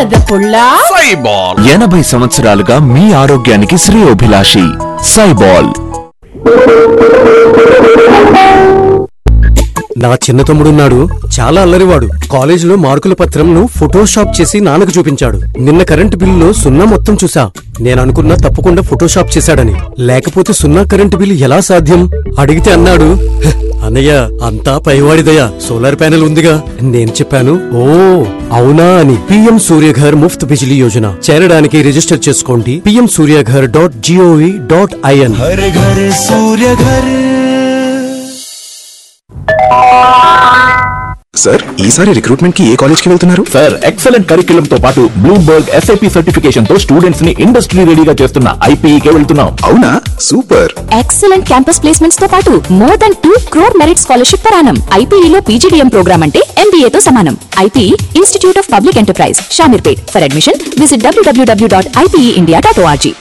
బురద పుల్ల సైబాల్ ఎనభై సంవత్సరాలుగా మీ ఆరోగ్యానికి శ్రేయోభిలాషి సైబాల్ నా చిన్న తమ్ముడున్నాడు చాలా అల్లరివాడు కాలేజీలో మార్కుల పత్రంను ఫోటోషాప్ చేసి నాన్నకు చూపించాడు నిన్న కరెంటు బిల్లులో సున్నా మొత్తం చూసా నేను అనుకున్నా తప్పకుండా ఫోటోషాప్ చేశాడని లేకపోతే సున్నా కరెంటు బిల్లు ఎలా సాధ్యం అడిగితే అన్నాడు "హ్, అన్నయ్య అంతా పైవాడిదయ్యా సోలార్ ప్యానెల్ ఉందిగా నేను చెప్పాను ఓ అవునా అని పిఎం సూర్యఘర్ ముఫ్త్ బిజిలీ యోజన చేరడానికి రిజిస్టర్ చేసుకోండి PM Surya Ghar dot G O V dot I N sir ఈసారి రిక్రూట్మెంట్ కి ఏ కాలేజ్ కి వెళ్తున్నారు సార్ ఎక్సలెంట్ కరిక్యులం తో పాటు బ్లూంబర్గ్ ఎస్ఐపి సర్టిఫికేషన్ తో స్టూడెంట్స్ ని ఇండస్ట్రీ రెడీగా చేస్తున్న ఐపీఈకే వెళ్తున్నాం అవునా సూపర్ ఎక్సలెంట్ క్యాంపస్ ప్లేస్మెంట్స్ తో పాటు more than two crore merit scholarship పరానం ఐపీఈలో పీజీడీఎం ప్రోగ్రామ్ అంటే ఎంబీఏ తో సమానం I P E institute of public enterprise Shamirpet for admission visit W W W dot I P E India dot O R G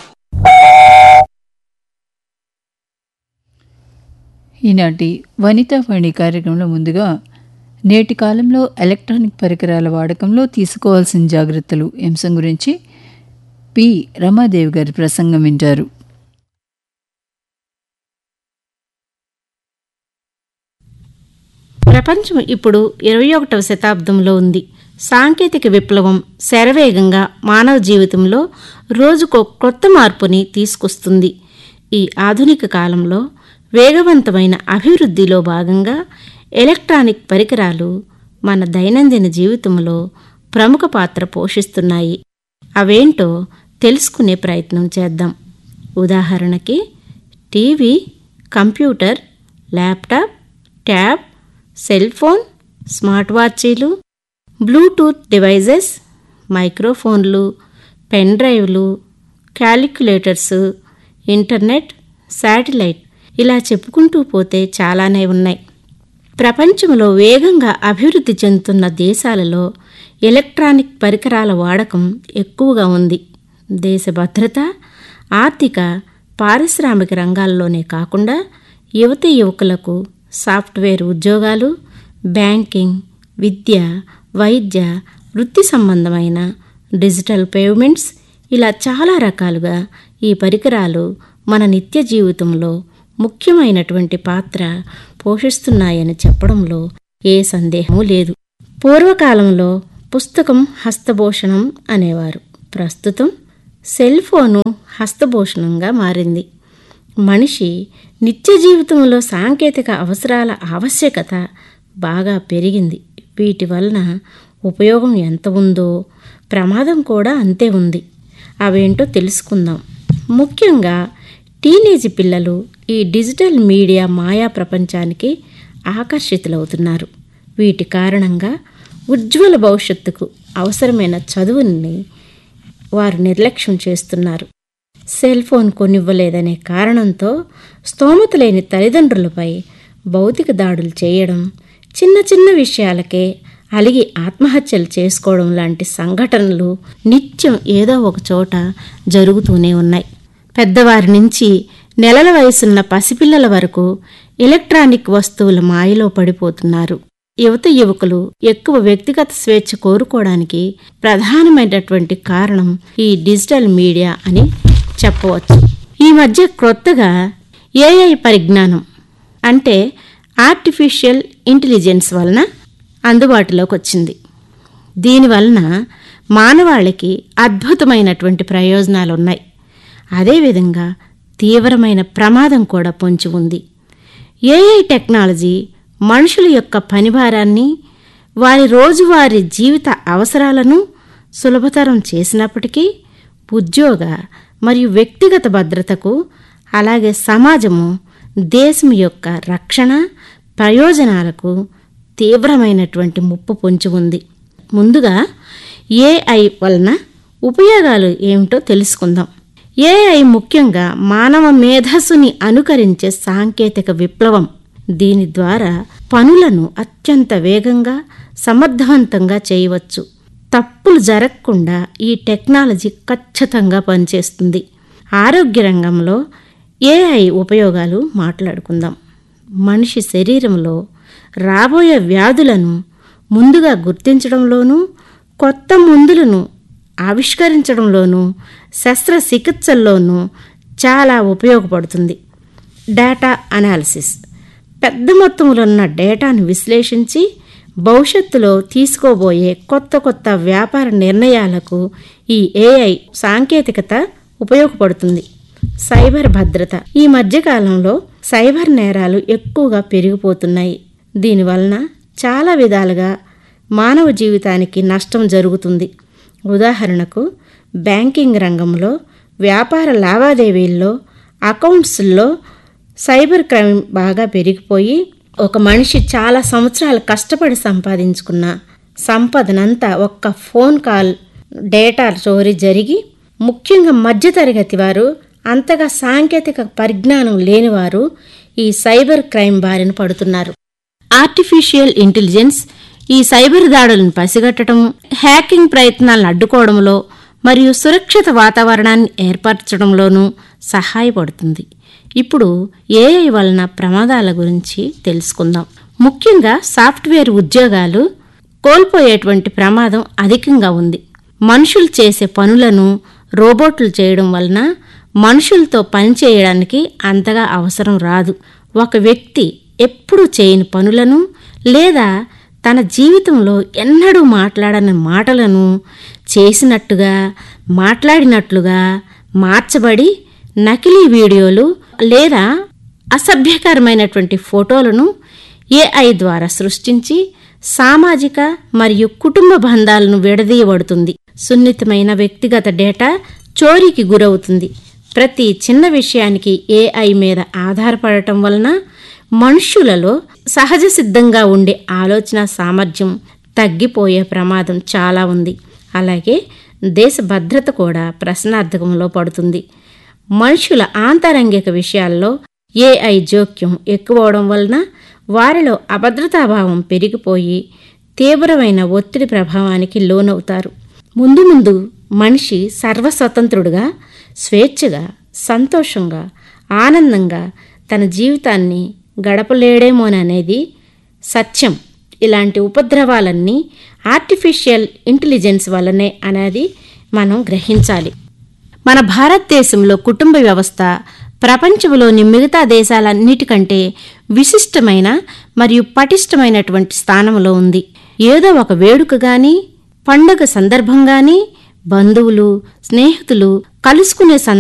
ఈనాటి వనితా వాణి కార్యక్రమంలో ముందుగా నేటి కాలంలో ఎలక్ట్రానిక్ పరికరాల వాడకంలో తీసుకోవాల్సిన జాగ్రత్తలు అంశం గురించి పి రమాదేవి గారి ప్రసంగం వింటారు ప్రపంచం ఇప్పుడు ఇరవై ఒకటవ శతాబ్దంలో ఉంది సాంకేతిక విప్లవం శరవేగంగా మానవ జీవితంలో రోజుకో కొత్త మార్పుని తీసుకొస్తుంది ఈ ఆధునిక కాలంలో వేగవంతమైన అభివృద్ధిలో భాగంగా ఎలక్ట్రానిక్ పరికరాలు మన దైనందిన జీవితంలో ప్రముఖ పాత్ర పోషిస్తున్నాయి అవేంటో తెలుసుకునే ప్రయత్నం చేద్దాం ఉదాహరణకి TV computer laptop tab cell phone smart వాచీలు బ్లూటూత్ డివైజెస్ మైక్రోఫోన్లు పెన్ డ్రైవ్లు క్యాలిక్యులేటర్స్ ఇంటర్నెట్ శాటిలైట్ ఇలా చెప్పుకుంటూ పోతే చాలానే ఉన్నాయి ప్రపంచంలో వేగంగా అభివృద్ధి చెందుతున్న దేశాలలో ఎలక్ట్రానిక్ పరికరాల వాడకం ఎక్కువగా ఉంది దేశ భద్రత ఆర్థిక పారిశ్రామిక రంగాల్లోనే కాకుండా యువత యువకులకు సాఫ్ట్వేర్ ఉద్యోగాలు బ్యాంకింగ్ విద్య వైద్య వృత్తి సంబంధమైన డిజిటల్ పేమెంట్స్ ఇలా చాలా రకాలుగా ఈ పరికరాలు మన నిత్య జీవితంలో ముఖ్యమైనటువంటి పాత్ర పోషిస్తున్నాయని చెప్పడంలో ఏ సందేహమూ లేదు పూర్వకాలంలో పుస్తకం హస్తభూషణం అనేవారు ప్రస్తుతం సెల్ ఫోను హస్తభూషణంగా మారింది మనిషి నిత్య జీవితంలో సాంకేతిక అవసరాల ఆవశ్యకత బాగా పెరిగింది వీటి వలన ఉపయోగం ఎంత ఉందో ప్రమాదం కూడా అంతే ఉంది అవేంటో తెలుసుకుందాం ముఖ్యంగా టీనేజ్ పిల్లలు ఈ డిజిటల్ మీడియా మాయా ప్రపంచానికి ఆకర్షితులవుతున్నారు వీటి కారణంగా ఉజ్వల భవిష్యత్తుకు అవసరమైన చదువుని వారు నిర్లక్ష్యం చేస్తున్నారు సెల్ ఫోన్ కొనివ్వలేదనే కారణంతో స్తోమత లేని తల్లిదండ్రులపై భౌతిక దాడులు చేయడం చిన్న చిన్న విషయాలకే అలిగి ఆత్మహత్యలు చేసుకోవడం లాంటి సంఘటనలు నిత్యం ఏదో ఒక చోట జరుగుతూనే ఉన్నాయి పెద్దవారి నుంచి నెలల వయసున్న పసిపిల్లల వరకు ఎలక్ట్రానిక్ వస్తువుల మాయలో పడిపోతున్నారు యువత యువకులు ఎక్కువ వ్యక్తిగత స్వేచ్ఛ కోరుకోవడానికి ప్రధానమైనటువంటి కారణం ఈ డిజిటల్ మీడియా అని చెప్పవచ్చు ఈ మధ్య క్రొత్తగా ఏఐ పరిజ్ఞానం అంటే ఆర్టిఫిషియల్ ఇంటెలిజెన్స్ వలన అందుబాటులోకి వచ్చింది దీనివలన మానవాళికి అద్భుతమైనటువంటి ప్రయోజనాలు ఉన్నాయి అదేవిధంగా తీవ్రమైన ప్రమాదం కూడా పొంచి ఉంది ఏఐ టెక్నాలజీ మనుషుల యొక్క పనిభారాన్ని వారి రోజువారీ జీవిత అవసరాలను సులభతరం చేసినప్పటికీ ఉద్యోగ మరియు వ్యక్తిగత భద్రతకు అలాగే సమాజము దేశం యొక్క రక్షణ ప్రయోజనాలకు తీవ్రమైనటువంటి ముప్పు పొంచి ఉంది ముందుగా ఏఐ వలన ఉపయోగాలు ఏమిటో తెలుసుకుందాం ఏఐ ముఖ్యంగా మానవ మేధస్సుని అనుకరించే సాంకేతిక విప్లవం దీని ద్వారా పనులను అత్యంత వేగంగా సమర్థవంతంగా చేయవచ్చు తప్పులు జరగకుండా ఈ టెక్నాలజీ ఖచ్చితంగా పనిచేస్తుంది ఆరోగ్య రంగంలో ఏఐ ఉపయోగాలు మాట్లాడుకుందాం మనిషి శరీరంలో రాబోయే వ్యాధులను ముందుగా గుర్తించడంలోనూ కొత్త మందులను ఆవిష్కరించడంలోనూ శస్త్రచికిత్సల్లోనూ చాలా ఉపయోగపడుతుంది డేటా అనాలిసిస్ పెద్ద మొత్తంలో ఉన్న డేటాను విశ్లేషించి భవిష్యత్తులో తీసుకోబోయే కొత్త కొత్త వ్యాపార నిర్ణయాలకు ఈ ఏఐ సాంకేతికత ఉపయోగపడుతుంది సైబర్ భద్రత ఈ మధ్యకాలంలో సైబర్ నేరాలు ఎక్కువగా పెరిగిపోతున్నాయి దీనివలన చాలా విధాలుగా మానవ జీవితానికి నష్టం జరుగుతుంది ఉదాహరణకు బ్యాంకింగ్ రంగంలో వ్యాపార లావాదేవీల్లో అకౌంట్స్లో సైబర్ క్రైమ్ బాగా పెరిగిపోయి ఒక మనిషి చాలా సంవత్సరాలు కష్టపడి సంపాదించుకున్న సంపదనంతా ఒక్క ఫోన్ కాల్ డేటా చోరీ జరిగి ముఖ్యంగా మధ్యతరగతి వారు అంతగా సాంకేతిక పరిజ్ఞానం లేనివారు ఈ సైబర్ క్రైమ్ బారిన పడుతున్నారు ఆర్టిఫిషియల్ ఇంటెలిజెన్స్ ఈ సైబర్ దాడులను పసిగట్టడం హ్యాకింగ్ ప్రయత్నాలను అడ్డుకోవడంలో మరియు సురక్షిత వాతావరణాన్ని ఏర్పరచడంలోనూ సహాయపడుతుంది ఇప్పుడు ఏఐ వలన ప్రమాదాల గురించి తెలుసుకుందాం ముఖ్యంగా సాఫ్ట్వేర్ ఉద్యోగాలు కోల్పోయేటువంటి ప్రమాదం అధికంగా ఉంది మనుషులు చేసే పనులను రోబోట్లు చేయడం వలన మనుషులతో పని చేయడానికి అంతగా అవసరం రాదు ఒక వ్యక్తి ఎప్పుడూ చేయని పనులను లేదా తన జీవితంలో ఎన్నడూ మాట్లాడని మాటలను చేసినట్టుగా మాట్లాడినట్లుగా మార్చబడి నకిలీ వీడియోలు లేదా అసభ్యకరమైనటువంటి ఫోటోలను ఏఐ ద్వారా సృష్టించి సామాజిక మరియు కుటుంబ బంధాలను విడదీయబడుతుంది సున్నితమైన వ్యక్తిగత డేటా చోరీకి గురవుతుంది ప్రతి చిన్న విషయానికి ఏఐ మీద ఆధారపడటం వలన మనుష్యులలో సహజ సిద్ధంగా ఉండే ఆలోచన సామర్థ్యం తగ్గిపోయే ప్రమాదం చాలా ఉంది అలాగే దేశ భద్రత కూడా ప్రశ్నార్థకంలో పడుతుంది మనుషుల ఆంతరంగిక విషయాల్లో ఏఐ జోక్యం ఎక్కువవడం వలన వారిలో అభద్రతాభావం పెరిగిపోయి తీవ్రమైన ఒత్తిడి ప్రభావానికి లోనవుతారు ముందు ముందు మనిషి సర్వస్వతంత్రుడుగా స్వేచ్ఛగా సంతోషంగా ఆనందంగా తన జీవితాన్ని గడపలేడేమోననేది సత్యం ఇలాంటి ఉపద్రవాలన్నీ ఆర్టిఫిషియల్ ఇంటెలిజెన్స్ వల్లనే అనేది మనం గ్రహించాలి మన భారతదేశంలో కుటుంబ వ్యవస్థ ప్రపంచంలోని మిగతా దేశాలన్నిటికంటే విశిష్టమైన మరియు పటిష్టమైనటువంటి స్థానంలో ఉంది ఏదో ఒక వేడుక గాని పండగ సందర్భం గాని బంధువులు స్నేహితులు కలుసుకునే